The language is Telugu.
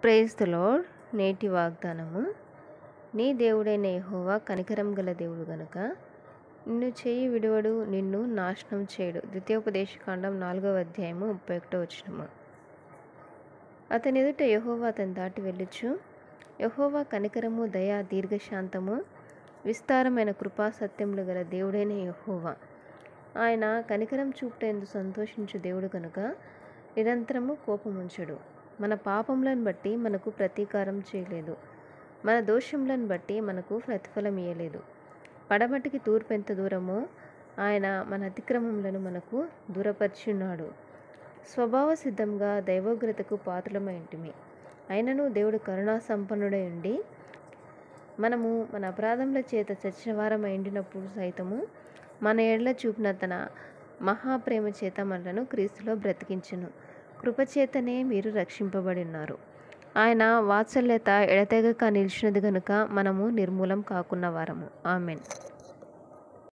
ప్రైజ్ ద లార్డ్ నేటి వాగ్దానము నీ దేవుడైన యెహోవా కనికరం గల దేవుడు గనుక నిన్ను చేయి విడువడు నిన్ను నాశనం చేయడు ద్వితీయోపదేశకాండం నాలుగవ అధ్యాయము ముప్పై ఒకటో వచనము అతని ఎదుట యెహోవా అతని దాటి వెళ్ళుచు యెహోవా కనికరము దయ దీర్ఘశాంతము విస్తారమైన కృపా సత్యములు గల దేవుడైన యెహోవా ఆయన కనికరం చూపుటందు సంతోషించు దేవుడు కనుక నిరంతరము కోపముంచడు మన పాపములను బట్టి మనకు ప్రతీకారం చేయలేదు మన దోషములను బట్టి మనకు ప్రతిఫలం ఇయ్యలేదు పడమటికి తూర్పు ఎంత దూరమో ఆయన మన అతిక్రమములను మనకు దూరపరిచున్నాడు స్వభావ సిద్ధంగా దైవోగ్రతకు పాత్రలమైంటిమి అయినను దేవుడు కరుణా సంపన్నుడై ఉండి మనము మన అపరాధముల చేత చచ్చిన వారం ఎండినప్పుడు సైతము మన ఎడల చూపిన తన మహాప్రేమ చేత మనలను క్రీస్తులో బ్రతికించును కృపచేతనే మీరు రక్షింపబడి ఉన్నారు ఆయన వాత్సల్యత ఎడతెగక నిలిచినది గనుక మనము నిర్మూలం కాకున్న వారము ఆమెన్